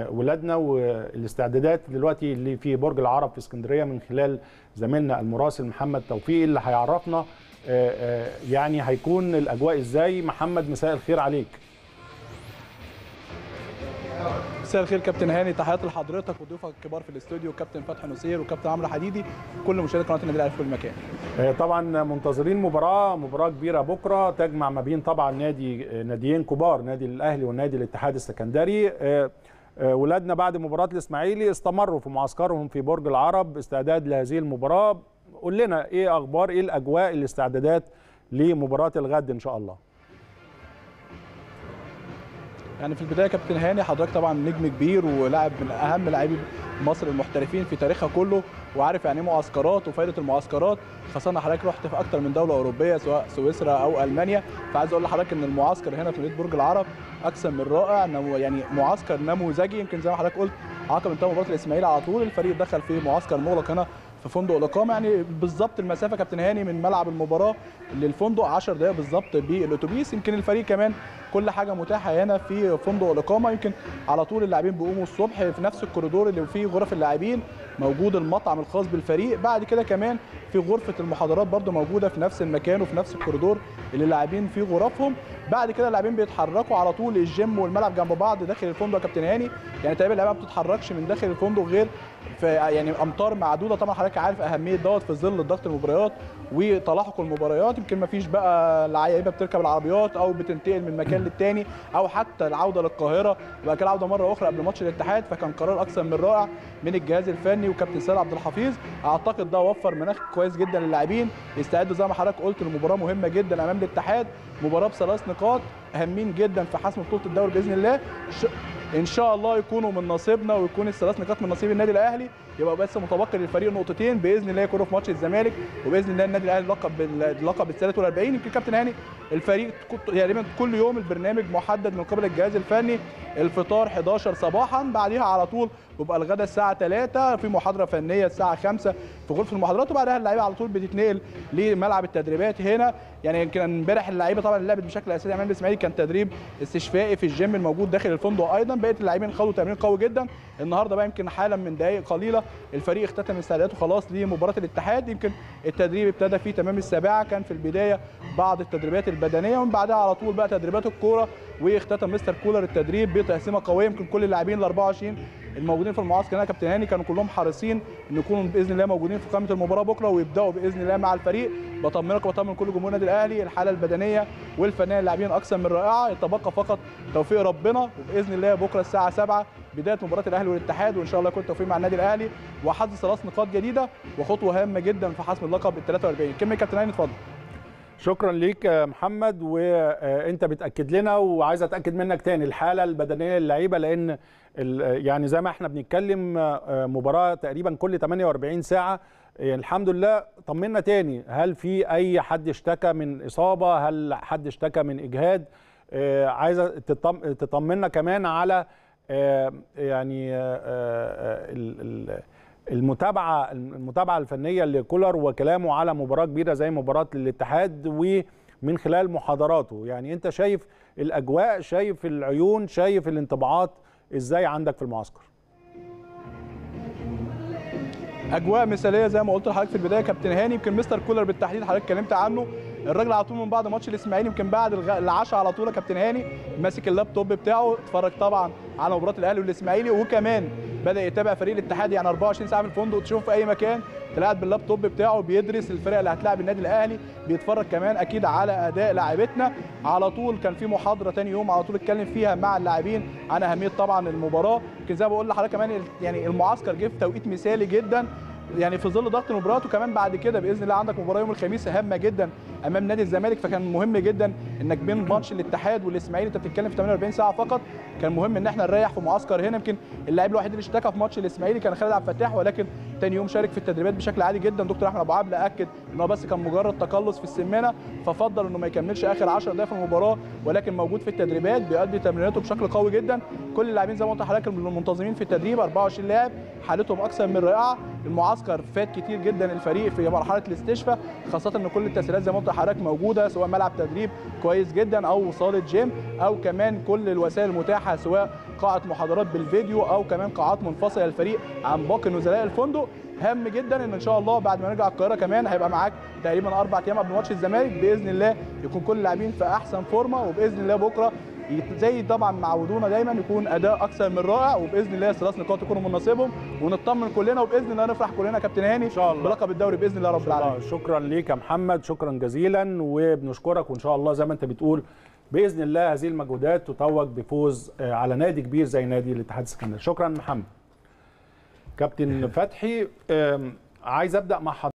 ولادنا والاستعدادات دلوقتي اللي في برج العرب في اسكندريه من خلال زميلنا المراسل محمد توفيق اللي هيعرفنا يعني هيكون الاجواء ازاي محمد مساء الخير عليك مساء الخير كابتن هاني تحياتي لحضرتك وضيوفك الكبار في الاستوديو كابتن فتحي نصير وكابتن عمرو حديدي كل مشاهدي قناه النادي الاهلي في كل مكان طبعا منتظرين مباراه مباراه كبيره بكره تجمع ما بين طبعا نادي ناديين كبار نادي الاهلي والنادي الاتحاد السكندري ولادنا بعد مباراه الاسماعيلي استمروا في معسكرهم في برج العرب استعداد لهذه المباراه قول لنا ايه اخبار ايه الاجواء الاستعدادات لمباراه الغد ان شاء الله يعني في البدايه كابتن هاني حضرتك طبعا نجم كبير ولاعب من اهم لاعبي مصر المحترفين في تاريخها كله وعارف يعني ايه معسكرات وفائده المعسكرات خاصه ان حضرتك رحت في اكتر من دوله اوروبيه سواء سويسرا او المانيا فعايز اقول لحضرتك ان المعسكر هنا في مدينه برج العرب اكثر من رائع يعني معسكر نموذجي يمكن زي ما حضرتك قلت عقب انتهى مباراه الاسماعيلي على طول الفريق دخل في معسكر مغلق هنا في فندق الاقامه يعني بالظبط المسافه كابتن هاني من ملعب المباراه للفندق 10 دقائق بالظبط بالاتوبيس يمكن الفريق كمان كل حاجه متاحه هنا في فندق الاقامه يمكن على طول اللاعبين بيقوموا الصبح في نفس الكوريدور اللي فيه غرف اللاعبين موجود المطعم الخاص بالفريق بعد كده كمان في غرفه المحاضرات برده موجوده في نفس المكان وفي نفس الكوريدور اللي اللاعبين فيه غرفهم بعد كده اللاعبين بيتحركوا على طول الجيم والملعب جنب بعض داخل الفندق يا كابتن هاني يعني تقريبا اللعيبه ما بتتحركش من داخل الفندق غير في يعني امتار معدوده طبعا حضرتك عارف اهميه دوت في ظل ضغط المباريات وتلاحق المباريات يمكن ما فيش بقى لعيبه بتركب العربيات او بتنتقل من مكان للتاني او حتى العوده للقاهره وبعد كده العوده مره اخرى قبل ماتش الاتحاد فكان قرار اكثر من رائع من الجهاز الفني وكابتن سيد عبد الحفيظ اعتقد ده وفر مناخ كويس جدا للاعبين يستعدوا زي ما حضرتك قلت لمباراه مهمه جدا امام الاتحاد مباراه بثلاث نقاط هامين جدا في حسم بطوله الدوري باذن الله ان شاء الله يكونوا من نصيبنا ويكون الثلاث نقاط من نصيب النادي الاهلي يبقى بس متبقي للفريق نقطتين باذن الله يكونوا في ماتش الزمالك وباذن الله النادي الاهلي لقب باللقب ال 43 يمكن كابتن هاني الفريق تقريبا كل يوم البرنامج محدد من قبل الجهاز الفني الفطار 11 صباحا بعديها على طول بيبقى الغداء الساعه 3 في محاضره فنيه الساعه 5 في غرفه المحاضرات وبعدها اللعيبه على طول بتتنقل لملعب التدريبات هنا يعني يمكن امبارح اللعيبه طبعا لعبت بشكل اساسي امام الاسماعيلي كان تدريب استشفائي في الجيم الموجود داخل الفندق ايضا بقيه اللاعبين خدوا تمرين قوي جدا النهارده بقى يمكن حالا من دقائق قليله الفريق اختتم استعداداته خلاص لمباراه الاتحاد يمكن التدريب ابتدى في تمام السابعه كان في البدايه بعض التدريبات البدنيه ومن بعدها على طول بقى تدريبات الكوره واختتم مستر كولر التدريب بتقسيمه قويه يمكن كل اللاعبين ال 24 الموجودين في المعسكر هنا كابتن هاني كانوا كلهم حريصين ان يكونوا باذن الله موجودين في قائمه المباراه بكره ويبداوا باذن الله مع الفريق بطمنك وبطمن كل جمهور النادي الاهلي الحاله البدنيه والفنيه للاعبين اكثر من رائعه يتبقى فقط توفيق ربنا وباذن الله بكره الساعه 7 بدايه مباراه الاهلي والاتحاد وان شاء الله يكون توفيق مع النادي الاهلي وحظ ثلاث نقاط جديده وخطوه هامه جدا في حسم اللقب ال 43 كلمه كابتن هاني اتفضل شكرا ليك يا محمد وانت بتاكد لنا وعايز اتاكد منك تاني الحاله البدنيه للعيبه لان يعني زي ما احنا بنتكلم مباراه تقريبا كل 48 ساعه يعني الحمد لله طمنا تاني هل في اي حد اشتكى من اصابه هل حد اشتكى من اجهاد عايزه تطمنا كمان على يعني المتابعه المتابعه الفنيه لكولر وكلامه على مباراه كبيره زي مباراه الاتحاد ومن خلال محاضراته يعني انت شايف الاجواء شايف العيون شايف الانطباعات ازاي عندك في المعسكر اجواء مثاليه زي ما قلت لحضرتك في البدايه كابتن هاني يمكن مستر كولر بالتحديد حضرتك اتكلمت عنه الراجل على طول من بعد ماتش الاسماعيلي يمكن بعد العشاء على طول يا كابتن هاني ماسك اللابتوب بتاعه اتفرج طبعا على مباراه الاهلي والاسماعيلي وكمان بدا يتابع فريق الاتحاد يعني 24 ساعه في الفندق تشوفه في اي مكان تلاقي باللابتوب بتاعه بيدرس الفرق اللي هتلاعب النادي الاهلي بيتفرج كمان اكيد على اداء لاعيبتنا على طول كان في محاضره ثاني يوم على طول اتكلم فيها مع اللاعبين عن اهميه طبعا المباراه يمكن زي ما بقول لحضرتك كمان يعني المعسكر جه في توقيت مثالي جدا يعني في ظل ضغط المباريات وكمان بعد كده باذن الله عندك مباراه يوم الخميس هامه جدا امام نادي الزمالك فكان مهم جدا انك بين ماتش الاتحاد والاسماعيلي انت بتتكلم في 48 ساعه فقط كان مهم ان احنا نريح في معسكر هنا يمكن اللاعب الوحيد اللي اشتكى في ماتش الاسماعيلي كان خالد عبد الفتاح ولكن تاني يوم شارك في التدريبات بشكل عادي جدا دكتور احمد ابو عبله اكد ان هو بس كان مجرد تقلص في السمانه ففضل انه ما يكملش اخر 10 دقائق في المباراه ولكن موجود في التدريبات بيؤدي تمريناته بشكل قوي جدا كل اللاعبين زي ما قلت لحضرتك المنتظمين في التدريب 24 لاعب حالتهم اكثر من رائعه المعسكر فات كتير جدا الفريق في مرحله الاستشفاء خاصه ان كل التسهيلات زي ما قلت لحضرتك موجوده سواء ملعب تدريب كويس كويس جدا او صاله جيم او كمان كل الوسائل المتاحه سواء قاعه محاضرات بالفيديو او كمان قاعات منفصله للفريق عن باقي نزلاء الفندق هام جدا ان ان شاء الله بعد ما نرجع القاهره كمان هيبقى معاك تقريبا اربع ايام قبل ماتش الزمالك باذن الله يكون كل اللاعبين في احسن فورمه وباذن الله بكره زي طبعا معودونا دايما يكون اداء اكثر من رائع وباذن الله ثلاث نقاط يكونوا من نصيبهم ونطمن كلنا وباذن الله نفرح كلنا كابتن هاني ان شاء الله بلقب الدوري باذن الله رب العالمين شكرا ليك يا محمد شكرا جزيلا وبنشكرك وان شاء الله زي ما انت بتقول باذن الله هذه المجهودات تتوج بفوز على نادي كبير زي نادي الاتحاد السكندري شكرا محمد كابتن فتحي عايز ابدا مع حضرتك